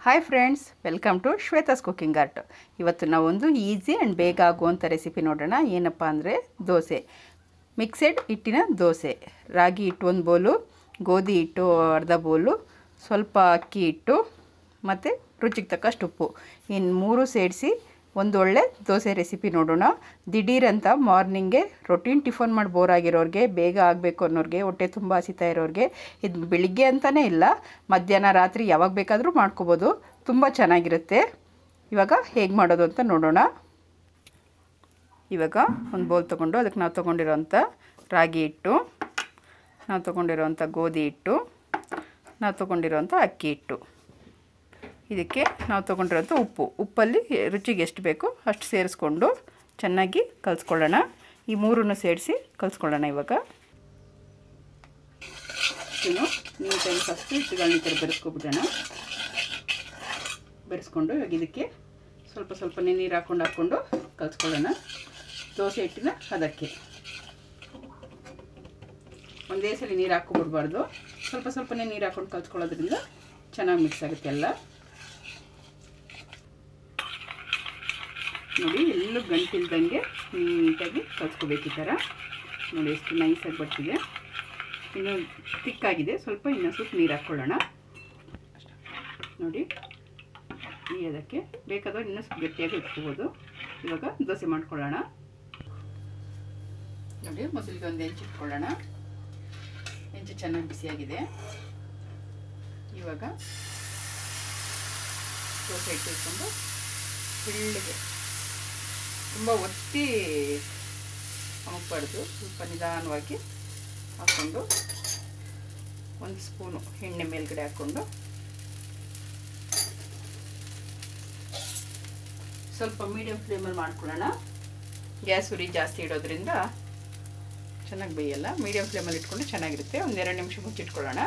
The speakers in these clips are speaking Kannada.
hi friends welcome to Shweta's cooking art ಇವತ್ತು ನಾವೊಂದು ಈಸಿ ಆ್ಯಂಡ್ ಬೇಗ ಆಗುವಂಥ ರೆಸಿಪಿ ನೋಡೋಣ ಏನಪ್ಪ ಅಂದರೆ ದೋಸೆ ಮಿಕ್ಸೆಡ್ ಹಿಟ್ಟಿನ ದೋಸೆ ರಾಗಿ ಹಿಟ್ಟು ಒಂದು ಬೋಲು ಗೋಧಿ ಹಿಟ್ಟು ಅರ್ಧ ಬೋಲು ಸ್ವಲ್ಪ ಅಕ್ಕಿ ಹಿಟ್ಟು ಮತ್ತು ರುಚಿಗೆ ತಕ್ಕಷ್ಟು ಉಪ್ಪು ಇನ್ನು ಮೂರು ಸೇರಿಸಿ ಒಂದೊಳ್ಳೆ ದೋಸೆ ರೆಸಿಪಿ ನೋಡೋಣ ದಿಢೀರಂತ ಮಾರ್ನಿಂಗ್ಗೆ ರೊಟೀನ್ ಟಿಫನ್ ಮಾಡಿ ಬೋರ್ ಆಗಿರೋರಿಗೆ ಬೇಗ ಆಗಬೇಕು ಅನ್ನೋರಿಗೆ ಹೊಟ್ಟೆ ತುಂಬ ಹಸಿತಾ ಇರೋರಿಗೆ ಇದು ಬೆಳಿಗ್ಗೆ ಅಂತಲೇ ಇಲ್ಲ ಮಧ್ಯಾಹ್ನ ರಾತ್ರಿ ಯಾವಾಗ ಬೇಕಾದರೂ ಮಾಡ್ಕೋಬೋದು ತುಂಬ ಚೆನ್ನಾಗಿರುತ್ತೆ ಇವಾಗ ಹೇಗೆ ಮಾಡೋದು ಅಂತ ನೋಡೋಣ ಇವಾಗ ಒಂದು ಬೌಲ್ ತೊಗೊಂಡು ಅದಕ್ಕೆ ನಾವು ತೊಗೊಂಡಿರೋಂಥ ರಾಗಿ ಹಿಟ್ಟು ನಾವು ತೊಗೊಂಡಿರೋಂಥ ಗೋಧಿ ಹಿಟ್ಟು ನಾವು ತೊಗೊಂಡಿರೋಂಥ ಅಕ್ಕಿ ಹಿಟ್ಟು ಇದಕ್ಕೆ ನಾವು ತೊಗೊಂಡಿರೋಂಥ ಉಪ್ಪು ಉಪ್ಪಲ್ಲಿ ರುಚಿಗೆ ಎಷ್ಟು ಬೇಕೋ ಅಷ್ಟು ಸೇರಿಸ್ಕೊಂಡು ಚೆನ್ನಾಗಿ ಕಲಿಸ್ಕೊಳ್ಳೋಣ ಈ ಮೂರನ್ನು ಸೇರಿಸಿ ಕಲಿಸ್ಕೊಳ್ಳೋಣ ಇವಾಗ ಇನ್ನು ನೀಟಾಗಿ ಫಸ್ಟ್ ಹಿಟ್ಟುಗಳನ್ನ ಈ ಥರ ಬೆರೆಸ್ಕೊಬಿಡೋಣ ಬೆರೆಸ್ಕೊಂಡು ಇವಾಗ ಇದಕ್ಕೆ ಸ್ವಲ್ಪ ಸ್ವಲ್ಪನೇ ನೀರು ಹಾಕ್ಕೊಂಡು ಹಾಕ್ಕೊಂಡು ಕಲಿಸ್ಕೊಳ್ಳೋಣ ದೋಸೆ ಹಿಟ್ಟಿನ ಅದಕ್ಕೆ ಒಂದೇ ಸಲ ನೀರು ಹಾಕ್ಕೊಬಿಡ್ಬಾರ್ದು ಸ್ವಲ್ಪ ಸ್ವಲ್ಪನೇ ನೀರು ಹಾಕ್ಕೊಂಡು ಕಲ್ಸ್ಕೊಳ್ಳೋದ್ರಿಂದ ಚೆನ್ನಾಗಿ ಮಿಕ್ಸ್ ಆಗುತ್ತೆ ಎಲ್ಲ ನೋಡಿ ಎಲ್ಲೂ ಗಂಟಿಲ್ದಂಗೆ ನೀಟಾಗಿ ಕಲ್ಸ್ಕೋಬೇಕು ಈ ಥರ ನೋಡಿ ಎಷ್ಟು ನೈಸಾಗಿ ಬರ್ತಿದೆ ಇನ್ನು ತಿಕ್ಕಾಗಿದೆ ಸ್ವಲ್ಪ ಇನ್ನೂ ಸ್ವಲ್ಪ ನೀರು ಹಾಕ್ಕೊಳ್ಳೋಣ ನೋಡಿ ಈ ಅದಕ್ಕೆ ಬೇಕಾದ್ರೆ ಇನ್ನೂ ಸ್ವಲ್ಪ ಗಟ್ಟಿಯಾಗಿ ಇಟ್ಕೋಬೋದು ಇವಾಗ ದೋಸೆ ಮಾಡ್ಕೊಳ್ಳೋಣ ನೋಡಿ ಮೊದಲಿಗೆ ಒಂದು ಹೆಂಚು ಇಟ್ಕೊಳ್ಳೋಣ ಹೆಂಚು ಚೆನ್ನಾಗಿ ಬಿಸಿಯಾಗಿದೆ ಇವಾಗ ದೋಸೆ ಇಟ್ಟಿಟ್ಕೊಂಡು ತೆಳ್ಳಗೆ ತುಂಬ ಒತ್ತಿ ಅಮಕ್ಬಾರ್ದು ಸ್ವಲ್ಪ ನಿಧಾನವಾಗಿ ಹಾಕ್ಕೊಂಡು ಒಂದು ಸ್ಪೂನು ಎಣ್ಣೆ ಮೇಲ್ಗಡೆ ಹಾಕ್ಕೊಂಡು ಸ್ವಲ್ಪ ಮೀಡಿಯಮ್ ಫ್ಲೇಮಲ್ಲಿ ಮಾಡ್ಕೊಳ್ಳೋಣ ಗ್ಯಾಸ್ ಉರಿ ಜಾಸ್ತಿ ಇಡೋದ್ರಿಂದ ಚೆನ್ನಾಗಿ ಬೇಯಲ್ಲ ಮೀಡಿಯಮ್ ಫ್ಲೇಮಲ್ಲಿ ಇಟ್ಕೊಂಡು ಚೆನ್ನಾಗಿರುತ್ತೆ ಒಂದು ಎರಡು ನಿಮಿಷ ಮುಚ್ಚಿಟ್ಕೊಳ್ಳೋಣ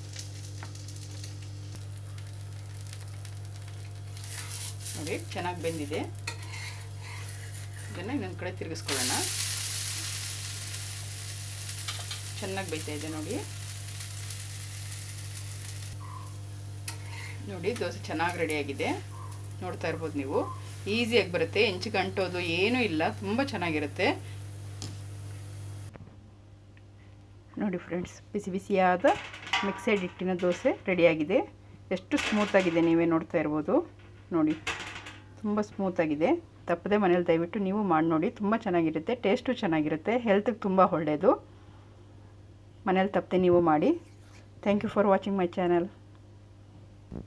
ನೋಡಿ ಚೆನ್ನಾಗಿ ಬೆಂದಿದೆ ಇದನ್ನು ಇನ್ನೊಂದು ಕಡೆ ತಿರುಗಿಸ್ಕೊಳ್ಳೋಣ ಚೆನ್ನಾಗಿ ಬೇಯ್ತಾ ಇದೆ ನೋಡಿ ನೋಡಿ ದೋಸೆ ಚೆನ್ನಾಗಿ ರೆಡಿಯಾಗಿದೆ ನೋಡ್ತಾ ಇರ್ಬೋದು ನೀವು ಈಸಿಯಾಗಿ ಬರುತ್ತೆ ಹೆಂಚು ಗಂಟೋದು ಏನೂ ಇಲ್ಲ ತುಂಬ ಚೆನ್ನಾಗಿರುತ್ತೆ ನೋಡಿ ಫ್ರೆಂಡ್ಸ್ ಬಿಸಿ ಬಿಸಿಯಾದ ಮಿಕ್ಸೆಡ್ ಹಿಟ್ಟಿನ ದೋಸೆ ರೆಡಿಯಾಗಿದೆ ಎಷ್ಟು ಸ್ಮೂತಾಗಿದೆ ನೀವೇ ನೋಡ್ತಾ ಇರ್ಬೋದು ನೋಡಿ ತುಂಬ ಸ್ಮೂತಾಗಿದೆ ತಪ್ಪದೆ ಮನೇಲಿ ದಯವಿಟ್ಟು ನೀವು ಮಾಡಿ ನೋಡಿ ತುಂಬ ಚೆನ್ನಾಗಿರುತ್ತೆ ಟೇಸ್ಟು ಚೆನ್ನಾಗಿರುತ್ತೆ ಹೆಲ್ತ್ಗೆ ತುಂಬ ಒಳ್ಳೆಯದು ಮನೇಲಿ ತಪ್ಪದೆ ನೀವು ಮಾಡಿ thank you for watching my channel